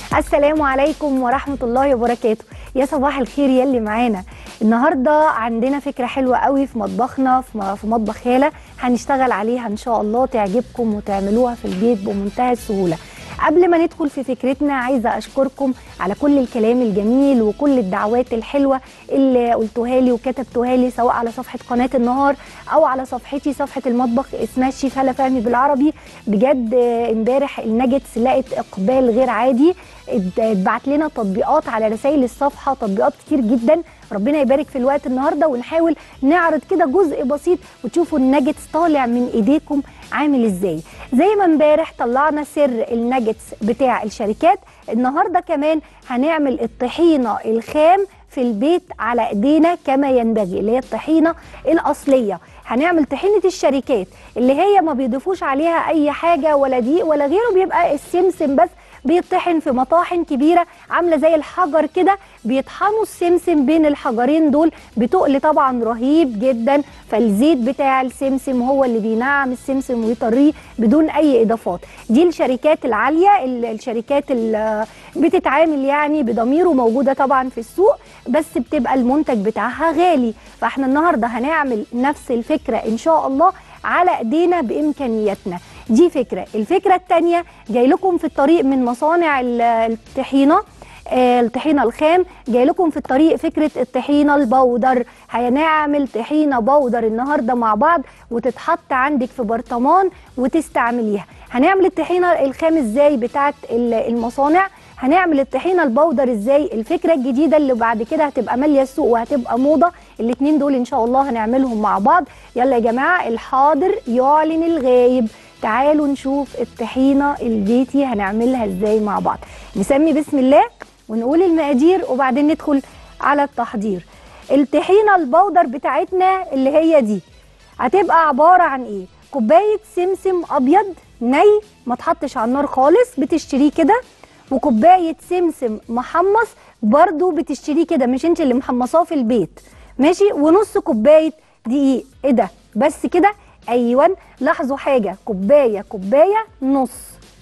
السلام عليكم ورحمة الله وبركاته يا صباح الخير يلي معانا النهاردة عندنا فكرة حلوة قوي في مطبخنا في م- في مطبخ هالة هنشتغل عليها إن شاء الله تعجبكم وتعملوها في البيت بمنتهى السهولة قبل ما ندخل في فكرتنا عايزة أشكركم على كل الكلام الجميل وكل الدعوات الحلوة اللي قلتوها لي وكتبتوها لي سواء على صفحة قناة النهار أو على صفحتي صفحة المطبخ اسمها الشيف هلا فهمي بالعربي بجد آه، امبارح الناجتس لقت إقبال غير عادي ات- اتبعت لنا تطبيقات على رسائل الصفحة تطبيقات كتير جدا ربنا يبارك في الوقت النهارده ونحاول نعرض كده جزء بسيط وتشوفوا الناجتس طالع من ايديكم عامل ازاي زي ما امبارح طلعنا سر الناجتس بتاع الشركات النهارده كمان هنعمل الطحينه الخام في البيت على ايدينا كما ينبغي اللي هي الطحينه الاصليه هنعمل طحينه الشركات اللي هي ما بيضيفوش عليها اي حاجه ولا دقيق ولا غيره بيبقى السمسم بس بيطحن في مطاحن كبيره عامله زي الحجر كده بيطحنوا السمسم بين الحجرين دول بتقل طبعا رهيب جدا فالزيت بتاع السمسم هو اللي بينعم السمسم ويطريه بدون اي اضافات دي الشركات العاليه ال- الشركات اللي بتتعامل يعني بضمير وموجوده طبعا في السوق بس بتبقى المنتج بتاعها غالي فاحنا النهارده هنعمل نفس الفكره ان شاء الله على ايدينا بامكانياتنا دي فكره الفكره الثانيه جاي لكم في الطريق من مصانع ال- الطحينه آه، الطحينه الخام جاي لكم في الطريق فكره الطحينه البودر هنعمل طحينه بودر النهارده مع بعض وتتحط عندك في برطمان وتستعمليها هنعمل الطحينه الخام ازاي بتاعت ال- المصانع هنعمل الطحينه البودر ازاي الفكره الجديده اللي بعد كده هتبقى ماليه السوق وهتبقى موضه الاتنين دول ان شاء الله هنعملهم مع بعض يلا يا جماعه الحاضر يعلن الغايب تعالوا نشوف الطحينه البيتي هنعملها ازاي مع بعض نسمي بسم الله ونقول المقادير وبعدين ندخل على التحضير الطحينه البودر بتاعتنا اللي هي دي هتبقى عباره عن ايه كوبايه سمسم ابيض ني ما تحطش على النار خالص بتشتريه كده وكوبايه سمسم محمص برضو بتشتريه كده مش انت اللي محمصاه في البيت ماشي ونص كوبايه دقيق ايه ده بس كده ايوه لاحظوا حاجه كوبايه كوبايه نص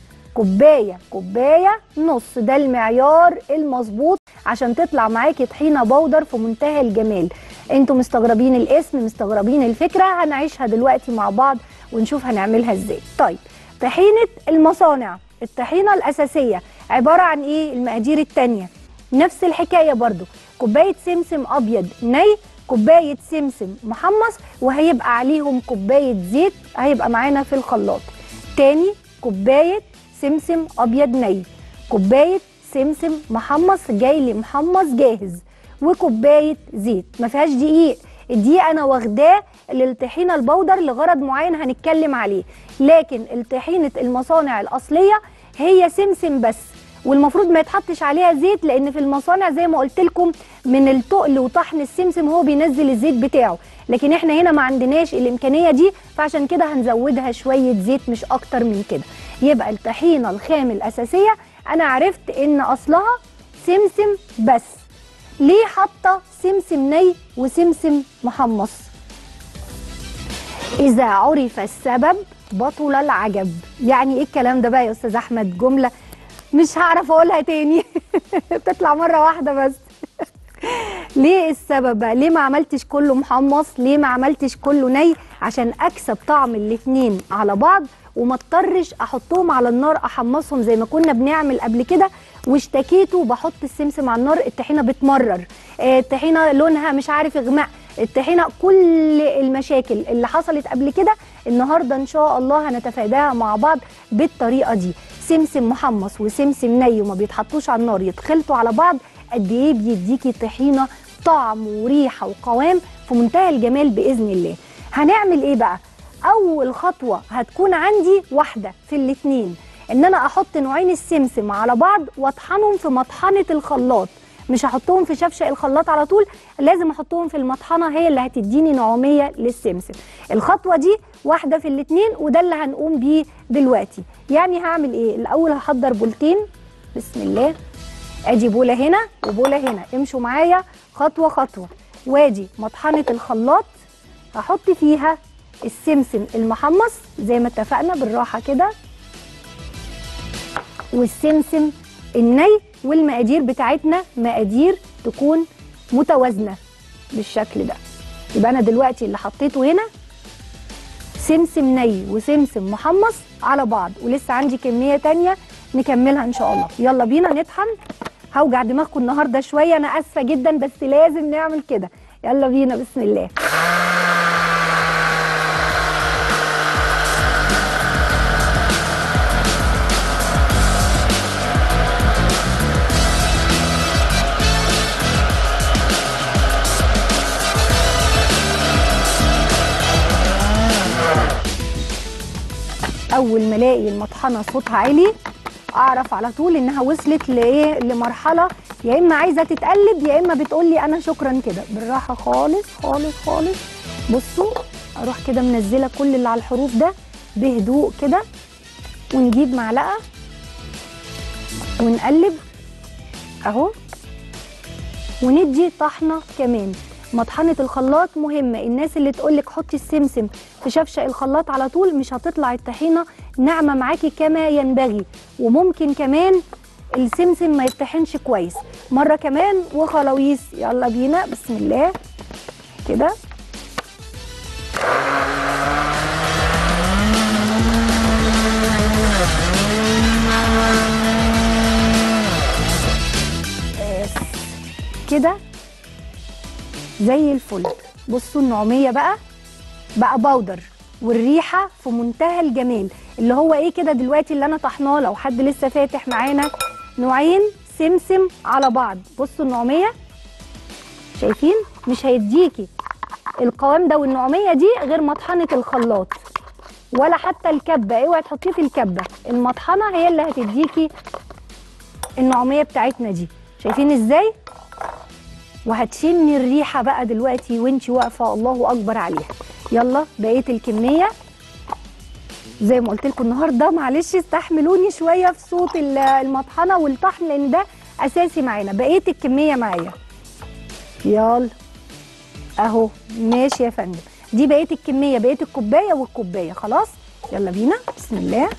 كوبايه كوبايه نص ده المعيار المظبوط عشان تطلع معاكي طحينه بودر في منتهى الجمال انتوا مستغربين الاسم مستغربين الفكره هنعيشها دلوقتي مع بعض ونشوف هنعملها ازاي طيب طحينه المصانع الطحينه الاساسيه عباره عن ايه المقادير التانية نفس الحكايه برضو كوبايه سمسم ابيض ني كوبايه سمسم محمص وهيبقى عليهم كوبايه زيت هيبقى معانا في الخلاط تاني كوبايه سمسم ابيض ني كوبايه سمسم محمص جاي لي محمص جاهز وكوبايه زيت ما فيهاش دقيق الدقيق انا واخداه للطحينه البودر لغرض معين هنتكلم عليه لكن الطحينه المصانع الاصليه هي سمسم بس والمفروض ما يتحطش عليها زيت لان في المصانع زي ما قلت لكم من التقل وطحن السمسم هو بينزل الزيت بتاعه لكن احنا هنا ما عندناش الامكانيه دي فعشان كده هنزودها شويه زيت مش اكتر من كده يبقى الطحينه الخام الاساسيه انا عرفت ان اصلها سمسم بس ليه حاطه سمسم ني وسمسم محمص اذا عرف السبب بطل العجب يعني ايه الكلام ده بقى يا استاذ احمد جمله مش هعرف اقولها تاني بتطلع مره واحده بس ليه السبب بقى ليه ما عملتش كله محمص ليه ما عملتش كله ني عشان اكسب طعم الاتنين على بعض وما اضطرش احطهم على النار احمصهم زي ما كنا بنعمل قبل كده واشتكيته بحط السمسم على النار الطحينه بتمرر آه، الطحينه لونها مش عارف اغماء الطحينه كل المشاكل اللي حصلت قبل كده النهارده ان شاء الله هنتفاداها مع بعض بالطريقه دي سمسم محمص وسمسم ني وما بيتحطوش على النار يتخلطوا على بعض قد ايه بيديكي طحينه طعم وريحه وقوام في منتهى الجمال باذن الله هنعمل ايه بقى اول خطوه هتكون عندي واحده في الاتنين ان انا احط نوعين السمسم على بعض واطحنهم في مطحنه الخلاط مش هحطهم في شفشق الخلاط على طول لازم احطهم في المطحنه هي اللي هتديني نعوميه للسمسم الخطوه دي واحده في الاتنين وده اللي هنقوم بيه دلوقتي يعني هعمل ايه الاول هحضر بولتين بسم الله ادي بوله هنا وبوله هنا امشوا معايا خطوه خطوه وادي مطحنه الخلاط هحط فيها السمسم المحمص زي ما اتفقنا بالراحه كده والسمسم الني والمقادير بتاعتنا مقادير تكون متوازنه بالشكل ده يبقى انا دلوقتي اللي حطيته هنا سمسم ني وسمسم محمص على بعض ولسه عندي كميه تانية نكملها ان شاء الله يلا بينا نطحن هوجع دماغكم النهارده شويه انا اسفه جدا بس لازم نعمل كده يلا بينا بسم الله اول ما الاقي المطحنه صوتها عالي اعرف على طول انها وصلت لايه لمرحله يا اما عايزه تتقلب يا اما بتقول لي انا شكرا كده بالراحه خالص خالص خالص بصوا اروح كده منزله كل اللي على الحروف ده بهدوء كده ونجيب معلقه ونقلب اهو وندي طحنه كمان مطحنه الخلاط مهمه الناس اللي تقولك حطي السمسم في شفشق الخلاط على طول مش هتطلع الطحينه ناعمه معاكي كما ينبغي وممكن كمان السمسم ما يطحنش كويس مره كمان وخلاويص يلا بينا بسم الله كده بس كده زي الفل بصوا النعوميه بقى بقى باودر والريحه في منتهى الجمال اللي هو ايه كده دلوقتي اللي انا طحناه لو حد لسه فاتح معانا نوعين سمسم على بعض بصوا النعوميه شايفين مش هيديكي القوام ده والنعوميه دي غير مطحنه الخلاط ولا حتى الكبه اوعي تحطيه في الكبه المطحنه هي اللي هتديكي النعوميه بتاعتنا دي شايفين ازاي وهتشمي الريحه بقى دلوقتي وانتي واقفه الله اكبر عليها يلا بقيه الكميه زي ما قلت لكم النهارده معلش استحملوني شويه في صوت ال- المطحنه والطحن لان ده اساسي معانا بقيه الكميه معايا يلا اهو ماشي يا فندم دي بقيه الكميه بقيه الكوبايه والكوبايه خلاص يلا بينا بسم الله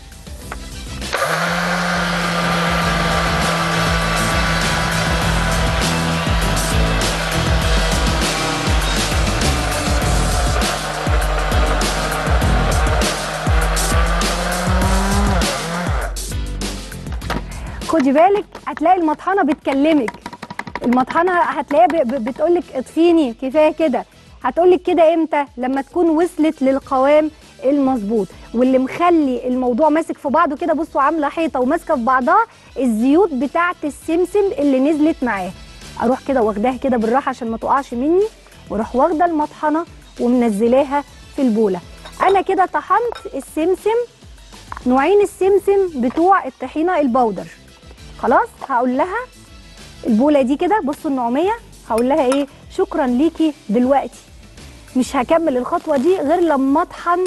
خدي بالك هتلاقي المطحنه بتكلمك المطحنه هتلاقيها ب- ب- بتقولك اطفيني كفايه كده هتقولك كده امتى لما تكون وصلت للقوام المظبوط واللي مخلي الموضوع ماسك في بعضه كده بصوا عامله حيطه وماسكه في بعضها الزيوت بتاعه السمسم اللي نزلت معاه اروح كده واخداها كده بالراحه عشان ما تقعش مني واروح واخده المطحنه ومنزلاها في البوله انا كده طحنت السمسم نوعين السمسم بتوع الطحينه البودر خلاص هقول لها البوله دي كده بصوا النعوميه هقول لها ايه شكرا ليكي دلوقتي مش هكمل الخطوه دي غير لما اطحن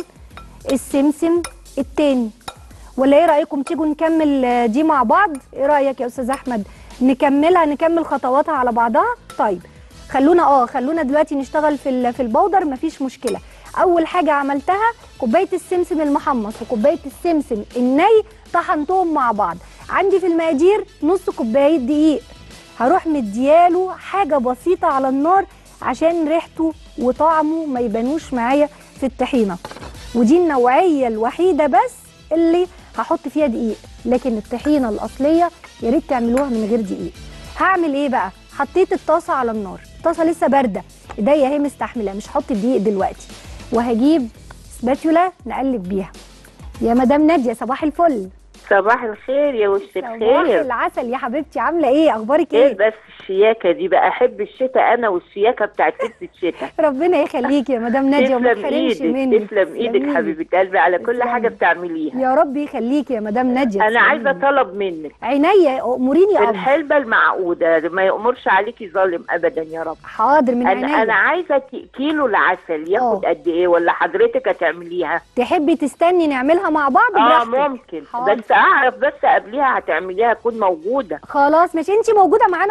السمسم التاني ولا ايه رايكم تيجوا نكمل آه، دي مع بعض ايه رايك يا استاذ احمد نكملها نكمل خطواتها على بعضها طيب خلونا اه خلونا دلوقتي نشتغل في ال- في البودر مفيش مشكله اول حاجه عملتها كوبايه السمسم المحمص وكوبايه السمسم الني طحنتهم مع بعض عندي في المقادير نص كوبايه دقيق هروح مدياله حاجه بسيطه على النار عشان ريحته وطعمه ما يبانوش معايا في الطحينه ودي النوعيه الوحيده بس اللي هحط فيها دقيق لكن الطحينه الاصليه يا ريت تعملوها من غير دقيق هعمل ايه بقى حطيت الطاسه على النار الطاسه لسه بارده ايديا اهي مستحمله مش هحط الدقيق دلوقتي وهجيب سباتولا نقلب بيها يا مدام ناديه صباح الفل صباح الخير يا وش صباح الخير العسل يا حبيبتي عامله ايه اخبارك ايه ايه بس الشياكه دي بقى احب الشتاء انا والشياكه بتاعت لبس الشتاء ربنا يخليكي يا مدام ناديه وما تسلم تحرمش ايدك مني تسلم ايدك حبيبه قلبي على كل تسلمي. حاجه بتعمليها يا رب يخليكي يا مدام ناديه انا عايزه تسلمي. طلب منك عينيا اموريني يا أمر. الحلبه المعقوده ما يأمرش عليكي ظالم ابدا يا رب حاضر من انا عينيا انا عايزه كي- كيلو العسل ياخد آه. قد ايه ولا حضرتك هتعمليها تحبي تستني نعملها مع بعض اه براحتك ممكن حاضر. بس اعرف بس قبليها هتعمليها اكون موجوده خلاص ماشي انت موجوده معانا على طول يا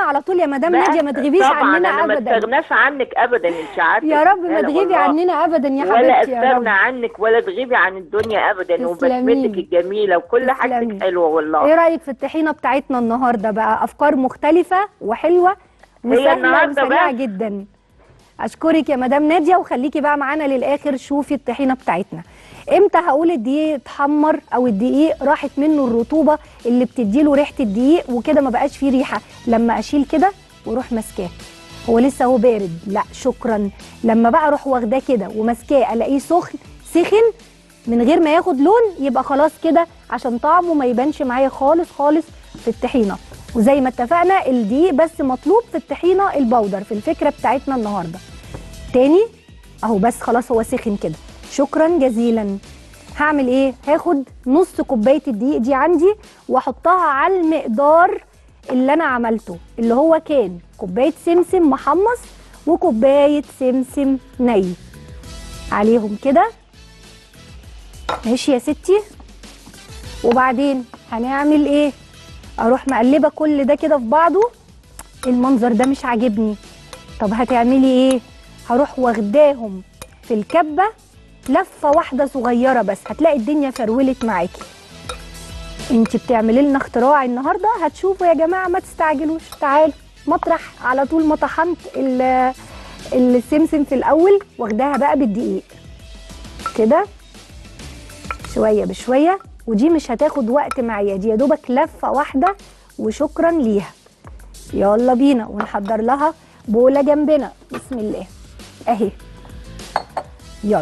مدام بقى ناديه ما تغيبيش طبعا عننا انا ما ابدا استغناش عنك ابدا انت عارفه يا رب ما لا تغيبي والله. عننا ابدا يا ولا حبيبتي يا رب استغنى عنك ولا تغيبي عن الدنيا ابدا تسلمي وبسمتك لي. الجميله وكل تسلمي. حاجتك حلوه ايه والله رايك في الطحينه بتاعتنا النهارده بقى افكار مختلفه وحلوه وسهله النهاردة وسريعه بس. جدا اشكرك يا مدام ناديه وخليكي بقى معانا للاخر شوفي الطحينه بتاعتنا امتى هقول الدقيق اتحمر او الدقيق راحت منه الرطوبه اللي بتديله ريحه الدقيق وكده ما بقاش فيه ريحه لما اشيل كده واروح ماسكاه هو لسه هو بارد لا شكرا لما بقى اروح واخداه كده وماسكاه الاقيه سخن سخن من غير ما ياخد لون يبقى خلاص كده عشان طعمه ما يبانش معايا خالص خالص في الطحينه وزي ما اتفقنا الدقيق بس مطلوب في الطحينه البودر في الفكره بتاعتنا النهارده تاني اهو بس خلاص هو سخن كده شكرا جزيلا هعمل ايه هاخد نص كوبايه الدقيق دي عندي واحطها على المقدار اللي انا عملته اللي هو كان كوبايه سمسم محمص وكوبايه سمسم ني عليهم كده ماشي يا ستي وبعدين هنعمل ايه اروح مقلبه كل ده كده في بعضه المنظر ده مش عاجبني طب هتعملي ايه هروح واخداهم في الكبه لفه واحده صغيره بس هتلاقي الدنيا فرولت معاكي انت بتعملي لنا اختراع النهارده هتشوفوا يا جماعه ما تستعجلوش تعالوا مطرح على طول ما طحنت ال- السمسم في الاول واخداها بقى بالدقيق كده شويه بشويه ودي مش هتاخد وقت معايا دي يا دوبك لفه واحده وشكرا ليها يلا بينا ونحضر لها بوله جنبنا بسم الله اهي يلا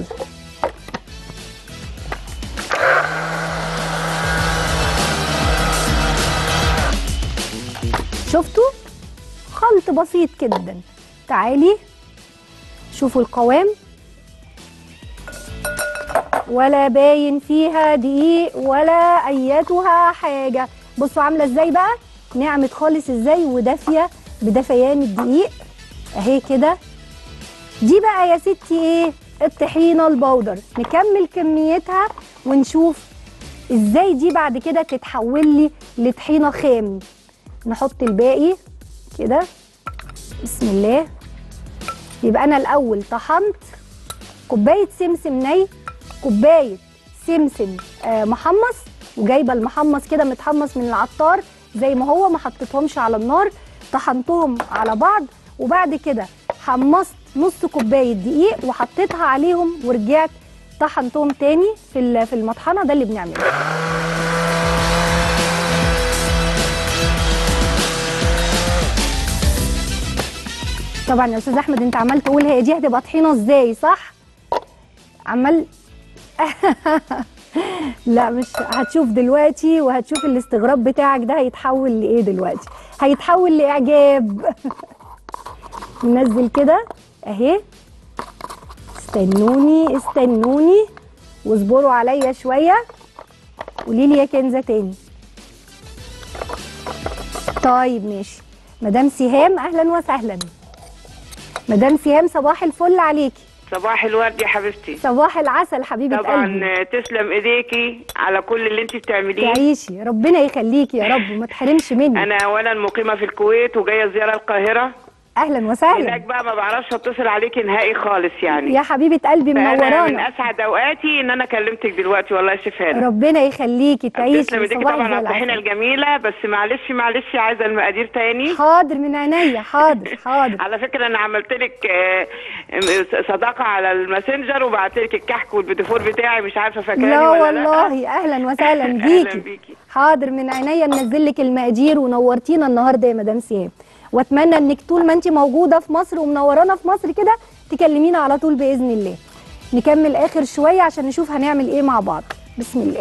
شفتوا خلط بسيط جدا تعالي شوفوا القوام ولا باين فيها دقيق ولا اياتها حاجه بصوا عامله ازاي بقى نعمت خالص ازاي ودافيه بدفيان الدقيق اهي كده دي بقى يا ستي ايه الطحينه البودر نكمل كميتها ونشوف ازاي دي بعد كده تتحول لي لطحينه خام نحط الباقي كده بسم الله يبقى انا الاول طحنت كوبايه سمسم ني كوبايه سمسم آه محمص وجايبه المحمص كده متحمص من العطار زي ما هو ما حطيتهمش على النار طحنتهم على بعض وبعد كده حمصت نص كوبايه دقيق وحطيتها عليهم ورجعت طحنتهم تاني في ال- في المطحنه ده اللي بنعمله طبعا يا استاذ احمد انت عمال تقول هي دي هتبقى طحينه ازاي صح عمال لا مش هتشوف دلوقتي وهتشوف الاستغراب بتاعك ده هيتحول لايه دلوقتي هيتحول لاعجاب ننزل كده اهي استنوني استنوني واصبروا عليا شويه قولي لي يا كنزه تاني طيب ماشي مدام سهام اهلا وسهلا مدام سهام صباح الفل عليكي صباح الورد يا حبيبتي صباح العسل حبيبه قلبي طبعا تسلم ايديكي على كل اللي انت بتعمليه تعيشي ربنا يخليكي يا رب وما تحرمش مني انا اولا مقيمه في الكويت وجايه زياره القاهره اهلا هناك وسهلا بقى ما بعرفش اتصل عليكي نهائي خالص يعني يا حبيبه قلبي فأنا من منورانا اسعد اوقاتي ان انا كلمتك دلوقتي والله يا شفانا ربنا يخليكي تعيشي تسلم ايديكي صباح طبعا زي على الطحينه العسل الجميله بس معلش معلش عايزه المقادير تاني حاضر من عينيا حاضر حاضر على فكره انا عملت لك آه، صداقه على الماسنجر وبعت لك الكحك والبيتيفور بتاعي مش عارفه فاكراني لا ولا والله اهلا وسهلا أهلاً بيكي بيكي. حاضر من عينيا ننزل لك المقادير ونورتينا النهارده يا مدام سياب واتمنى انك طول ما انت موجوده في مصر ومنورانا في مصر كده تكلمينا على طول باذن الله نكمل اخر شويه عشان نشوف هنعمل ايه مع بعض بسم الله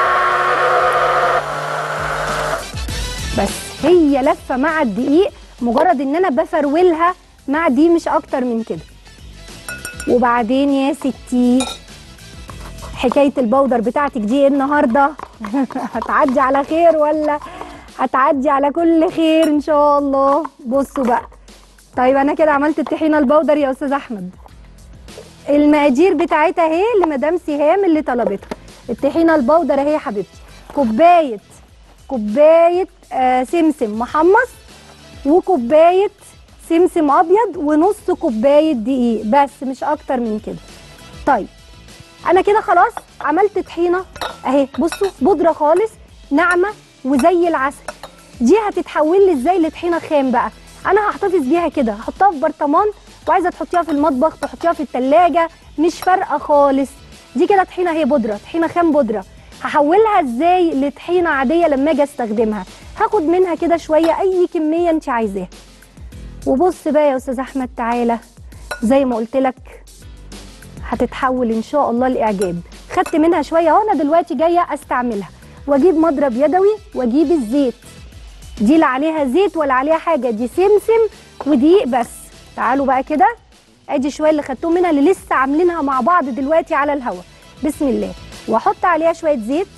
بس هي لفه مع الدقيق مجرد ان انا بفرولها مع دي مش اكتر من كده وبعدين يا ستي حكايه البودر بتاعتك دي ايه النهارده هتعدي على خير ولا هتعدي على كل خير ان شاء الله بصوا بقى طيب انا كده عملت الطحينه البودر يا استاذ احمد المقادير بتاعتها اهي لمدام سهام اللي طلبتها الطحينه البودر اهي يا حبيبتي كوبايه كوبايه آه سمسم محمص وكوبايه سمسم ابيض ونص كوبايه دقيق بس مش اكتر من كده طيب انا كده خلاص عملت طحينه اهي بصوا بودره خالص ناعمه وزي العسل دي هتتحول لي ازاي لطحينه خام بقى انا هحتفظ بيها كده هحطها في برطمان وعايزه تحطيها في المطبخ تحطيها في التلاجة مش فارقه خالص دي كده طحينه هي بودره طحينه خام بودره هحولها ازاي لطحينه عاديه لما اجي استخدمها هاخد منها كده شويه اي كميه انت عايزاها وبص بقى يا استاذ احمد تعالى زي ما قلت لك هتتحول ان شاء الله لاعجاب خدت منها شويه اهو انا دلوقتي جايه استعملها واجيب مضرب يدوي واجيب الزيت دي لا عليها زيت ولا عليها حاجه دي سمسم ودقيق بس تعالوا بقى كده ادي شويه اللي خدتهم منها اللي لسه عاملينها مع بعض دلوقتي على الهواء بسم الله واحط عليها شويه زيت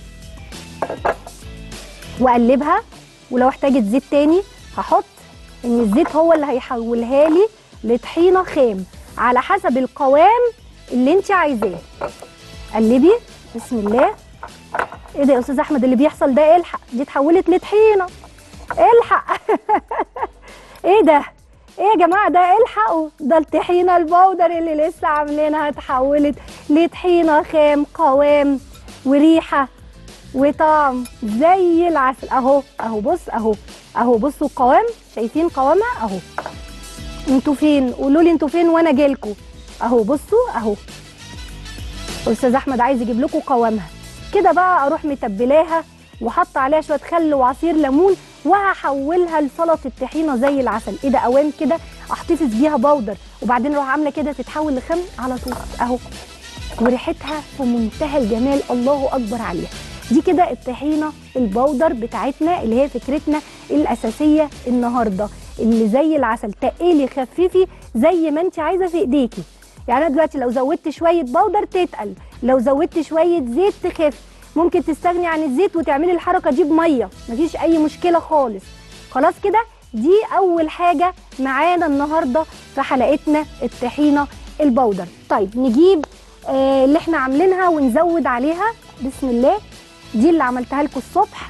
واقلبها ولو احتاجت زيت تاني هحط ان الزيت هو اللي هيحولها لي لطحينه خام على حسب القوام اللي انت عايزاه قلبي بسم الله ايه ده يا استاذ احمد اللي بيحصل ده الحق دي اتحولت لطحينه الحق ايه ده ايه يا جماعه ده الحقوا ده الطحينه البودر اللي لسه عاملينها اتحولت لطحينه خام قوام وريحه وطعم زي العسل اهو اهو بص اهو اهو بصوا القوام شايفين قوامها اهو انتوا فين قولوا لي انتوا فين وانا جايلكوا اهو بصوا اهو استاذ احمد عايز يجيب لكم قوامها كده بقى اروح متبلاها وحط عليها شويه خل وعصير ليمون وهحولها لسلطه الطحينه زي العسل ايه ده قوام كده احتفظ بيها بودر وبعدين اروح عامله كده تتحول لخم على طول اهو وريحتها في منتهى الجمال الله اكبر عليها دي كده الطحينه البودر بتاعتنا اللي هي فكرتنا الاساسيه النهارده اللي زي العسل تقلي خففي زي ما انت عايزه في ايديكي يعني انا دلوقتي لو زودت شويه بودر تتقل لو زودت شويه زيت تخف ممكن تستغني عن الزيت وتعملي الحركه دي بميه مفيش اي مشكله خالص خلاص كده دي اول حاجه معانا النهارده في حلقتنا الطحينه البودر طيب نجيب آه اللي احنا عاملينها ونزود عليها بسم الله دي اللي عملتها لكم الصبح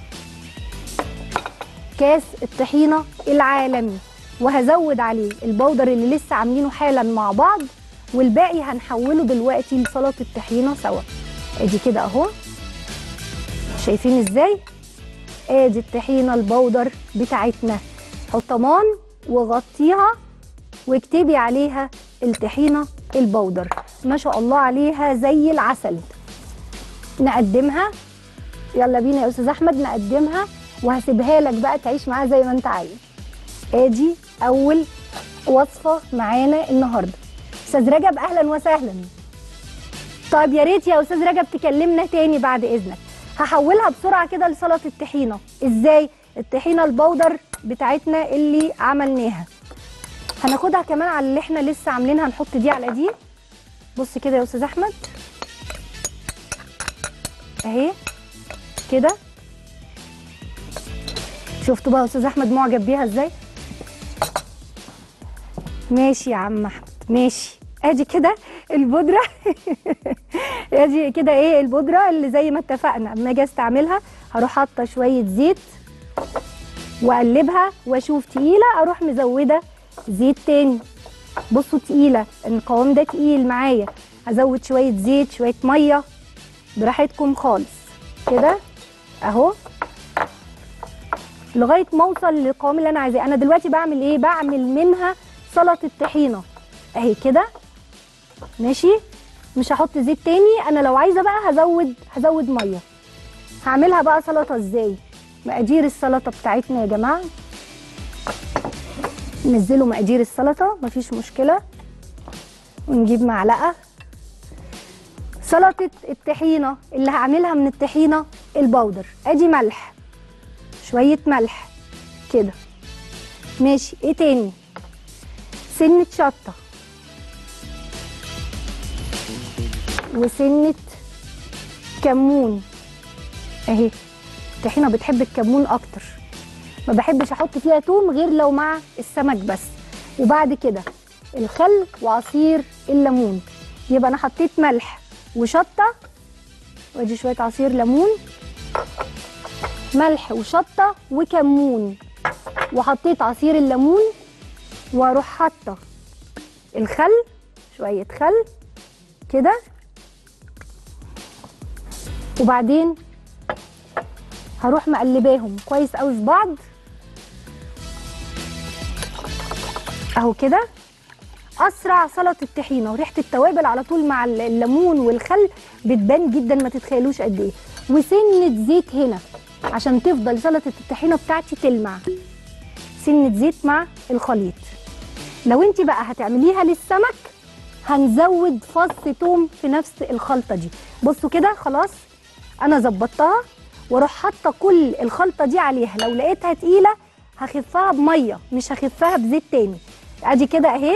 كاس الطحينه العالمي وهزود عليه البودر اللي لسه عاملينه حالا مع بعض والباقي هنحوله دلوقتي لسلطه الطحينه سوا ادي كده اهو شايفين ازاي ادي الطحينه البودر بتاعتنا حطمان وغطيها واكتبي عليها الطحينه البودر ما شاء الله عليها زي العسل نقدمها يلا بينا يا استاذ احمد نقدمها وهسيبها لك بقى تعيش معاها زي ما انت عايز ادي اول وصفه معانا النهارده استاذ رجب اهلا وسهلا طيب يا ريت يا استاذ رجب تكلمنا تاني بعد اذنك هحولها بسرعه كده لسلطه الطحينه ازاي الطحينه البودر بتاعتنا اللي عملناها هناخدها كمان على اللي احنا لسه عاملينها نحط دي على دي بص كده يا استاذ احمد اهي كده شفتوا بقى يا استاذ احمد معجب بيها ازاي ماشي يا عم احمد ماشي ادي كده البودره ادي كده ايه البودره اللي زي ما اتفقنا اما اجي استعملها هروح حاطه شويه زيت واقلبها واشوف تقيله اروح مزوده زيت تاني بصوا تقيله القوام ده تقيل معايا هزود شويه زيت شويه ميه براحتكم خالص كده اهو لغايه ما اوصل للقوام اللي انا عايزاه انا دلوقتي بعمل ايه بعمل منها سلطه الطحينه اهي كده ماشي مش هحط زيت تاني انا لو عايزه بقى هزود هزود ميه هعملها بقى سلطه ازاي مقادير السلطه بتاعتنا يا جماعه نزلوا مقادير السلطه مفيش مشكله ونجيب معلقه سلطه الطحينه اللي هعملها من الطحينه البودر ادي ملح شويه ملح كده ماشي ايه تاني سنه شطه وسنه كمون اهي الطحينه بتحب الكمون اكتر ما بحبش احط فيها توم غير لو مع السمك بس وبعد كده الخل وعصير الليمون يبقى انا حطيت ملح وشطه وادي شويه عصير ليمون ملح وشطه وكمون وحطيت عصير الليمون واروح حاطه الخل شويه خل كده وبعدين هروح مقلباهم كويس قوي في بعض اهو كده اسرع سلطه الطحينه وريحه التوابل على طول مع الليمون والخل بتبان جدا ما تتخيلوش قد ايه وسنه زيت هنا عشان تفضل سلطه الطحينه بتاعتي تلمع سنه زيت مع الخليط لو انت بقى هتعمليها للسمك هنزود فص توم في نفس الخلطه دي بصوا كده خلاص انا ظبطتها واروح حاطه كل الخلطه دي عليها لو لقيتها تقيله هخفها بميه مش هخفها بزيت تاني ادي كده اهي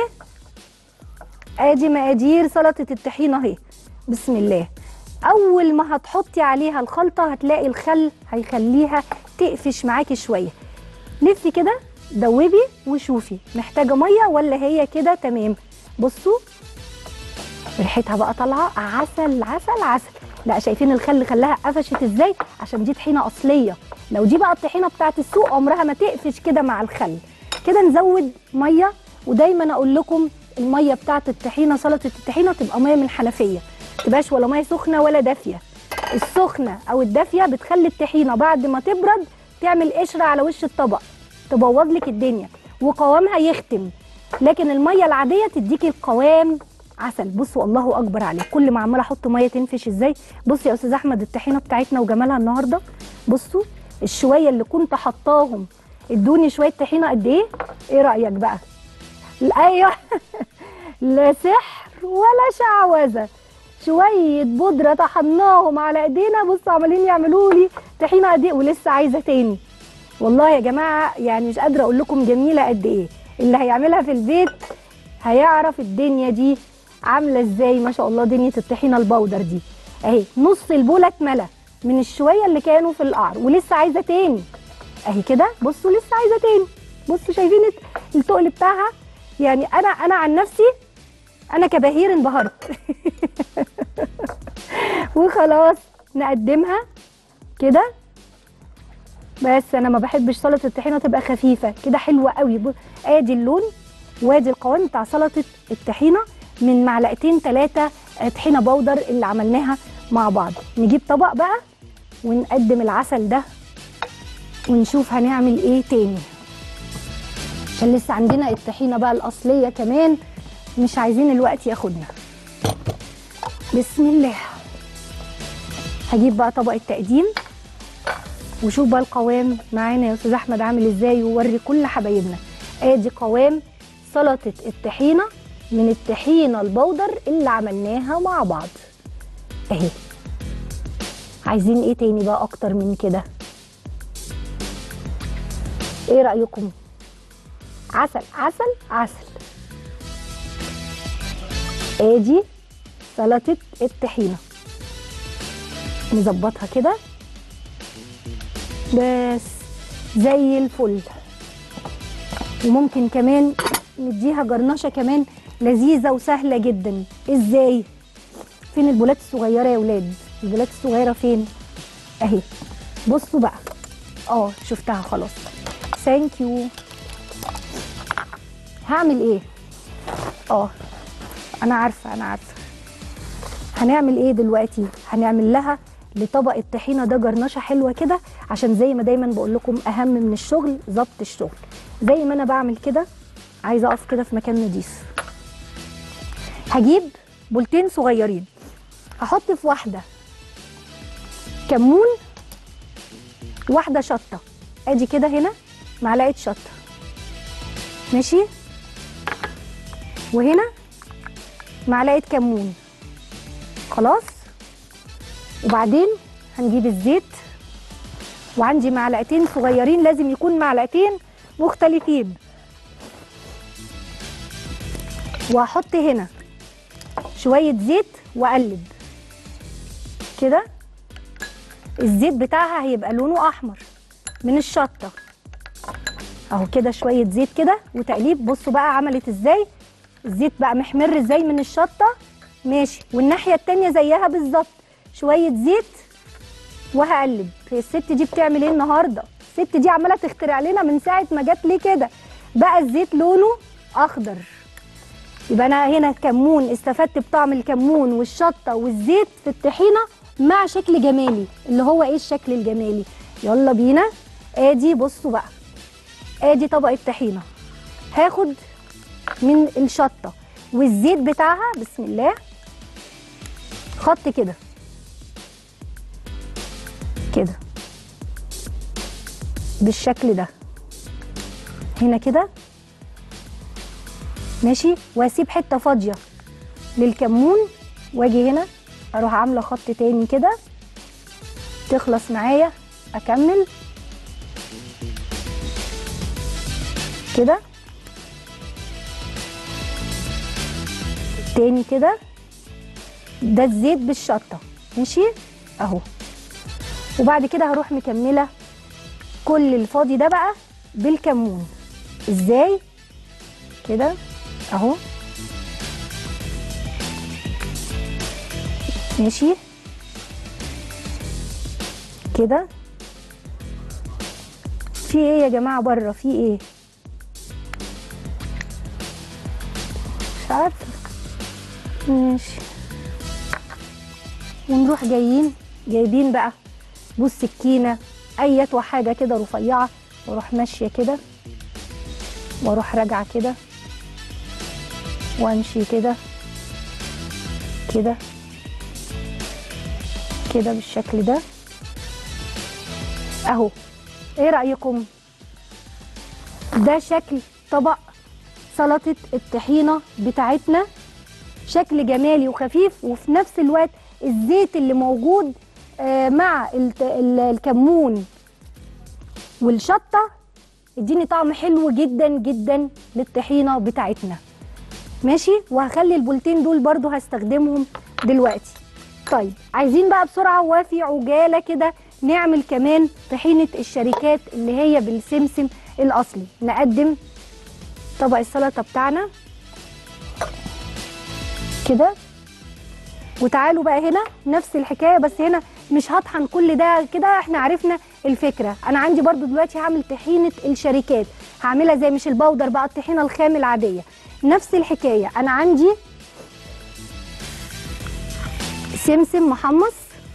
ادي مقادير سلطه الطحينه اهي بسم الله اول ما هتحطي عليها الخلطه هتلاقي الخل هيخليها تقفش معاكي شويه لفي كده دوبي وشوفي محتاجه ميه ولا هي كده تمام بصوا ريحتها بقى طالعه عسل عسل عسل لا شايفين الخل خلاها قفشت ازاي عشان دي طحينه اصليه لو دي بقى الطحينه بتاعت السوق عمرها ما تقفش كده مع الخل كده نزود ميه ودايما اقول لكم الميه بتاعت الطحينه سلطه الطحينه تبقى ميه من الحنفيه ما تبقاش ولا ميه سخنه ولا دافيه السخنه او الدافيه بتخلي الطحينه بعد ما تبرد تعمل قشره على وش الطبق تبوظ لك الدنيا وقوامها يختم لكن الميه العاديه تديكي القوام عسل بصوا الله اكبر عليه كل ما عماله احط ميه تنفش ازاي بص يا استاذ احمد الطحينه بتاعتنا وجمالها النهارده بصوا الشويه اللي كنت حطاهم ادوني شويه طحينه قد ايه ايه رايك بقى ايوه لا سحر ولا شعوذه شويه بودره طحناهم على ايدينا بصوا عمالين يعملوا لي طحينه قد ايه ولسه عايزه تاني والله يا جماعه يعني مش قادره اقول لكم جميله قد ايه اللي هيعملها في البيت هيعرف الدنيا دي عامله ازاي ما شاء الله دنيا الطحينه البودر دي اهي نص البوله اتملى من الشويه اللي كانوا في القعر ولسه عايزه تاني اهي كده بصوا لسه عايزه تاني بصوا شايفين التقل بتاعها يعني انا انا عن نفسي انا كبهير انبهرت وخلاص نقدمها كده بس انا ما بحبش سلطه الطحينه تبقى خفيفه كده حلوه قوي ب- ادي اللون وادي القوام بتاع سلطه الطحينه من معلقتين ثلاثه طحينه بودر اللي عملناها مع بعض نجيب طبق بقى ونقدم العسل ده ونشوف هنعمل ايه تاني عشان لسه عندنا الطحينه بقى الاصليه كمان مش عايزين الوقت ياخدنا بسم الله هجيب بقى طبق التقديم وشوف بقى القوام معانا يا استاذ احمد عامل ازاي ووري كل حبايبنا ادي قوام سلطه الطحينه من الطحينه البودر اللي عملناها مع بعض اهي عايزين ايه تاني بقى اكتر من كده ايه رايكم عسل عسل عسل ادي سلطه الطحينه نظبطها كده بس زي الفل وممكن كمان نديها جرنشه كمان لذيذه وسهله جدا ازاي فين البولات الصغيره يا ولاد البولات الصغيره فين اهي بصوا بقى اه شفتها خلاص ثانك يو هعمل ايه اه انا عارفه انا عارفه هنعمل ايه دلوقتي هنعمل لها لطبق الطحينه ده جرنشه حلوه كده عشان زي ما دايما بقول لكم اهم من الشغل ظبط الشغل زي ما انا بعمل كده عايزه اقف كده في مكان نضيف هجيب بولتين صغيرين هحط في واحده كمون واحده شطه ادي كده هنا معلقه شطه ماشي وهنا معلقه كمون خلاص وبعدين هنجيب الزيت وعندي معلقتين صغيرين لازم يكون معلقتين مختلفين وهحط هنا شويه زيت واقلب كده الزيت بتاعها هيبقى لونه احمر من الشطه اهو كده شويه زيت كده وتقليب بصوا بقى عملت ازاي الزيت بقى محمر ازاي من الشطه ماشي والناحيه التانية زيها بالظبط شويه زيت وهقلب هي الست دي بتعمل ايه النهارده ست الست دي عماله تخترع لنا من ساعه ما جت ليه كده بقى الزيت لونه اخضر يبقى انا هنا كمون استفدت بطعم الكمون والشطه والزيت في الطحينه مع شكل جمالي اللي هو ايه الشكل الجمالي يلا بينا ادي بصوا بقى ادي طبقه طحينه هاخد من الشطه والزيت بتاعها بسم الله خط كده كده بالشكل ده هنا كده ماشي واسيب حته فاضيه للكمون واجي هنا اروح عامله خط تاني كده تخلص معايا اكمل كده تاني كده ده الزيت بالشطه ماشي اهو وبعد كده هروح مكمله كل الفاضي ده بقى بالكمون ازاي كده اهو ماشي كده في ايه يا جماعه بره في ايه مش عارفه ماشي ونروح جايين جايبين بقى بص سكينه ايت حاجه كده رفيعه واروح ماشيه كده واروح راجعه كده وامشي كده كده كده بالشكل ده اهو ايه رايكم ده شكل طبق سلطه الطحينه بتاعتنا شكل جمالي وخفيف وفي نفس الوقت الزيت اللي موجود آه، مع الت- ال- الكمون والشطه اديني طعم حلو جدا جدا للطحينه بتاعتنا ماشي وهخلي البولتين دول برضو هستخدمهم دلوقتي طيب عايزين بقى بسرعه وفي عجاله كده نعمل كمان طحينه الشركات اللي هي بالسمسم الاصلي نقدم طبق السلطه بتاعنا كده وتعالوا بقى هنا نفس الحكايه بس هنا مش هطحن كل ده كده احنا عرفنا الفكره انا عندي برضو دلوقتي هعمل طحينه الشركات هعملها زي مش البودر بقى الطحينه الخام العاديه نفس الحكايه انا عندي سمسم محمص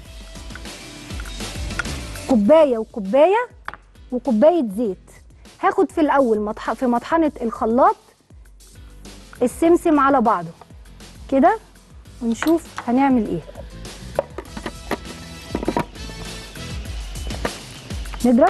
كوبايه وكوبايه وكوبايه زيت هاخد في الاول مطح... في مطحنه الخلاط السمسم على بعضه كده ونشوف هنعمل ايه نضرب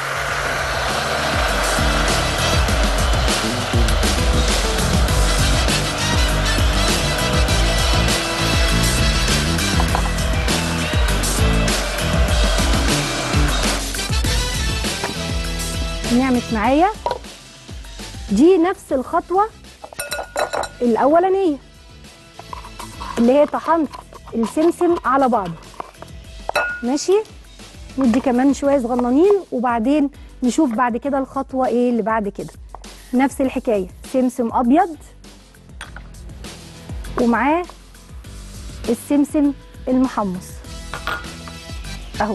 نعمت معايا دي نفس الخطوة الأولانية اللي هي طحنت السمسم على بعضه ماشي ندي كمان شويه صغننين وبعدين نشوف بعد كده الخطوه ايه اللي بعد كده نفس الحكايه سمسم ابيض ومعاه السمسم المحمص اهو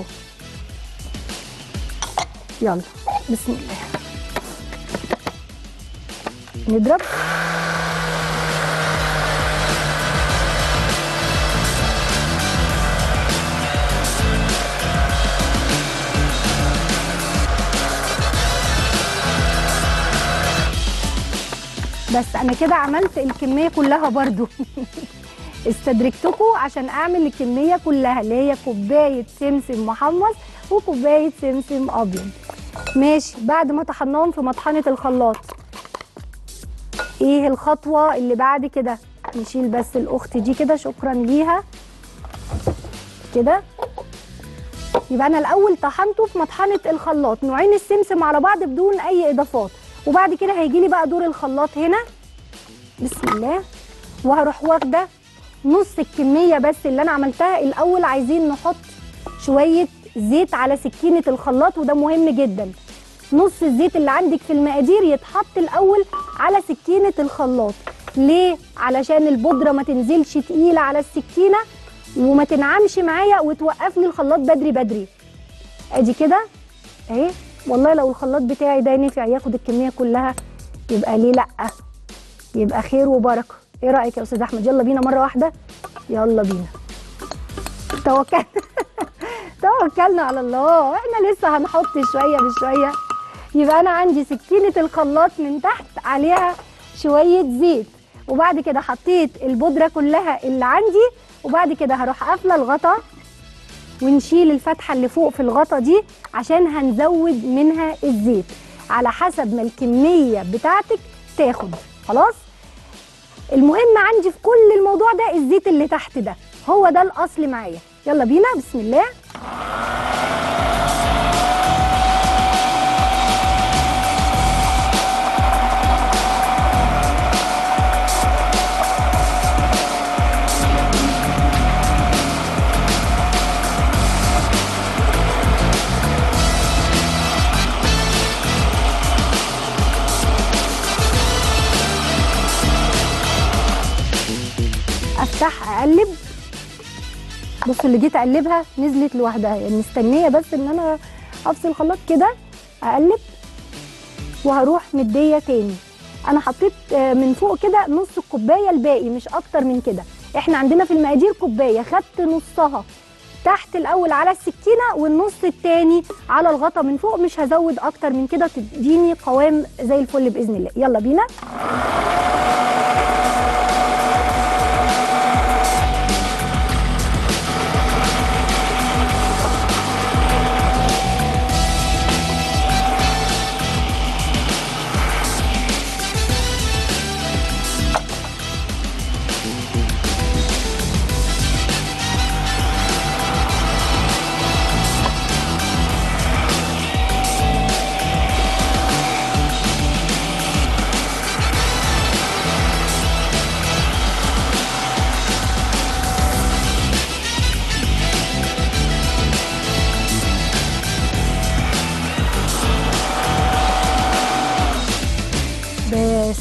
يلا بسم الله نضرب بس انا كده عملت الكميه كلها برضو استدركتكم عشان اعمل الكميه كلها اللي هي كوبايه سمسم محمص وكوبايه سمسم ابيض ماشي بعد ما طحناهم في مطحنه الخلاط ايه الخطوه اللي بعد كده نشيل بس الاخت دي كده شكرا ليها كده يبقى انا الاول طحنته في مطحنه الخلاط نوعين السمسم على بعض بدون اي اضافات وبعد كده هيجي لي بقى دور الخلاط هنا بسم الله وهروح واخده نص الكميه بس اللي انا عملتها الاول عايزين نحط شويه زيت على سكينه الخلاط وده مهم جدا نص الزيت اللي عندك في المقادير يتحط الاول على سكينه الخلاط ليه علشان البودره ما تنزلش تقيله على السكينه وما تنعمش معايا وتوقف لي الخلاط بدري بدري ادي كده اهي والله لو الخلاط بتاعي ده نفع ياخد الكميه كلها يبقى ليه لا يبقى خير وبركه ايه رايك يا استاذ احمد يلا بينا مره واحده يلا بينا توكل توكلنا على الله احنا لسه هنحط شويه بشويه يبقى انا عندي سكينه الخلاط من تحت عليها شويه زيت وبعد كده حطيت البودره كلها اللي عندي وبعد كده هروح قافله الغطا ونشيل الفتحه اللي فوق في الغطا دي عشان هنزود منها الزيت على حسب ما الكميه بتاعتك تاخد خلاص المهم عندي في كل الموضوع ده الزيت اللي تحت ده هو ده الاصل معايا يلا بينا بسم الله افتح اقلب بص اللي جيت اقلبها نزلت لوحدها يعني مستنيه بس ان انا افصل الخلاط كده اقلب وهروح مديه تاني انا حطيت آه، من فوق كده نص الكوبايه الباقي مش اكتر من كده احنا عندنا في المقادير كوبايه خدت نصها تحت الاول على السكينه والنص التاني على الغطا من فوق مش هزود اكتر من كده تديني قوام زي الفل باذن الله يلا بينا بس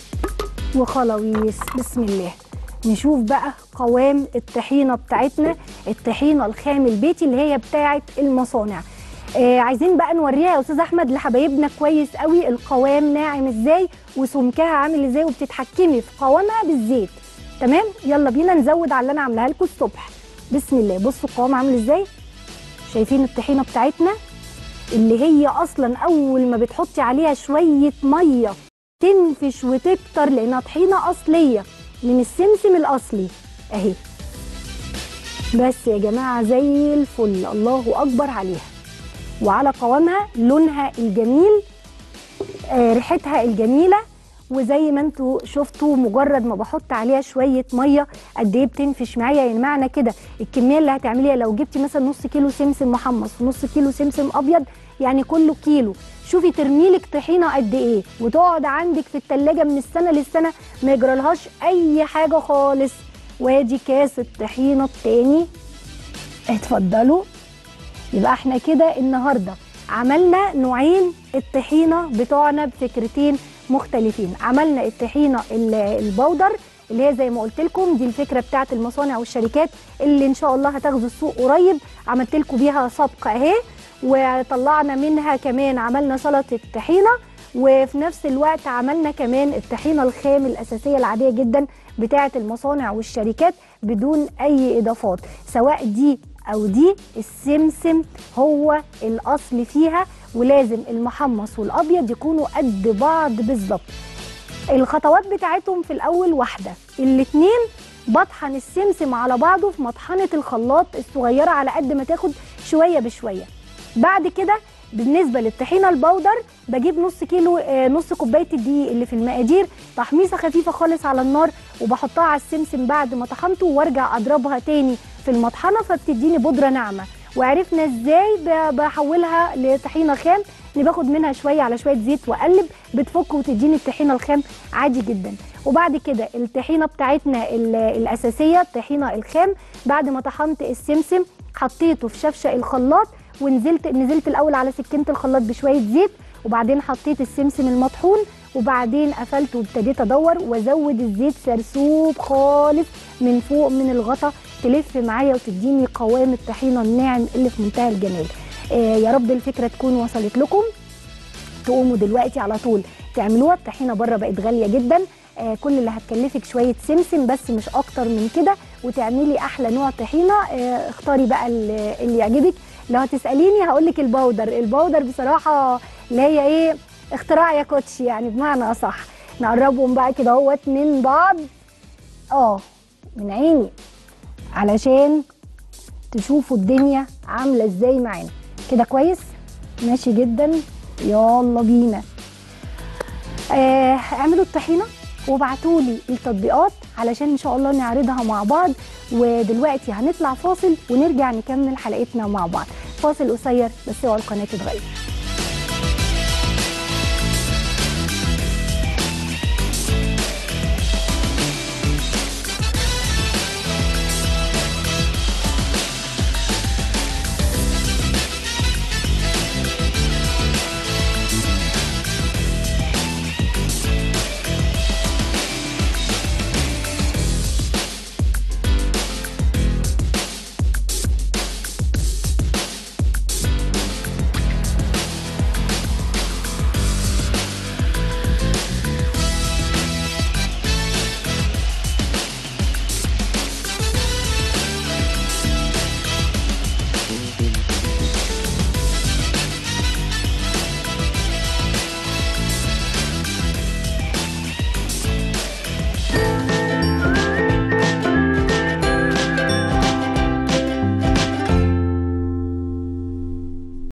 وخلاويص بسم الله نشوف بقى قوام الطحينه بتاعتنا الطحينه الخام البيتي اللي هي بتاعه المصانع آه عايزين بقى نوريها يا استاذ احمد لحبايبنا كويس قوي القوام ناعم ازاي وسمكها عامل ازاي وبتتحكمي في قوامها بالزيت تمام يلا بينا نزود على اللي انا عاملاها لكم الصبح بسم الله بصوا القوام عامل ازاي شايفين الطحينه بتاعتنا اللي هي اصلا اول ما بتحطي عليها شويه ميه تنفش وتكتر لانها طحينه اصليه من السمسم الاصلي اهي بس يا جماعه زي الفل الله اكبر عليها وعلى قوامها لونها الجميل آه ريحتها الجميله وزي ما انتوا شفتوا مجرد ما بحط عليها شويه ميه قد ايه بتنفش معايا يعني معنى كده الكميه اللي هتعمليها لو جبتي مثلا نص كيلو سمسم محمص ونص كيلو سمسم ابيض يعني كله كيلو شوفي ترميلك طحينه قد ايه وتقعد عندك في التلاجة من السنه للسنه ما يجرالهاش اي حاجه خالص وادي كاس الطحينه التاني اتفضلوا يبقى احنا كده النهارده عملنا نوعين الطحينه بتوعنا بفكرتين مختلفين عملنا الطحينه ال- البودر اللي هي زي ما قلت لكم دي الفكره بتاعت المصانع والشركات اللي ان شاء الله هتاخدوا السوق قريب عملت لكم بيها سابقه اهي وطلعنا منها كمان عملنا سلطه طحينه وفي نفس الوقت عملنا كمان الطحينه الخام الاساسيه العاديه جدا بتاعه المصانع والشركات بدون اي اضافات سواء دي او دي السمسم هو الاصل فيها ولازم المحمص والابيض يكونوا قد بعض بالظبط الخطوات بتاعتهم في الاول واحده الاتنين بطحن السمسم على بعضه في مطحنه الخلاط الصغيره على قد ما تاخد شويه بشويه بعد كده بالنسبه للطحينه البودر بجيب نص كيلو آه، نص كوبايه الدقيق اللي في المقادير تحميصه خفيفه خالص على النار وبحطها على السمسم بعد ما طحنته وارجع اضربها تاني في المطحنه فبتديني بودره ناعمه وعرفنا ازاي ب- بحولها لطحينه خام اني باخد منها شويه على شويه زيت واقلب بتفك وتديني الطحينه الخام عادي جدا وبعد كده الطحينه بتاعتنا ال- الاساسيه الطحينه الخام بعد ما طحنت السمسم حطيته في شفشق الخلاط ونزلت نزلت الاول على سكينه الخلاط بشويه زيت وبعدين حطيت السمسم المطحون وبعدين قفلت وابتديت ادور وازود الزيت سرسوب خالص من فوق من الغطا تلف معايا وتديني قوام الطحينه الناعم اللي في منتهى الجمال آه يا رب الفكره تكون وصلت لكم تقوموا دلوقتي على طول تعملوها الطحينه بره بقت غاليه جدا آه كل اللي هتكلفك شويه سمسم بس مش اكتر من كده وتعملي احلى نوع طحينه آه اختاري بقى اللي اللي يعجبك لو هتساليني هقول لك البودر البودر بصراحه اللي هي ايه اختراع يا كوتش يعني بمعنى اصح نقربهم بقى كده اهوت من بعض اه من عيني علشان تشوفوا الدنيا عامله ازاي معانا كده كويس ماشي جدا يلا بينا آه اعملوا الطحينه وابعتوا لي التطبيقات علشان ان شاء الله نعرضها مع بعض ودلوقتي هنطلع فاصل ونرجع نكمل حلقتنا مع بعض فاصل قصير بس اوعى القناه تتغير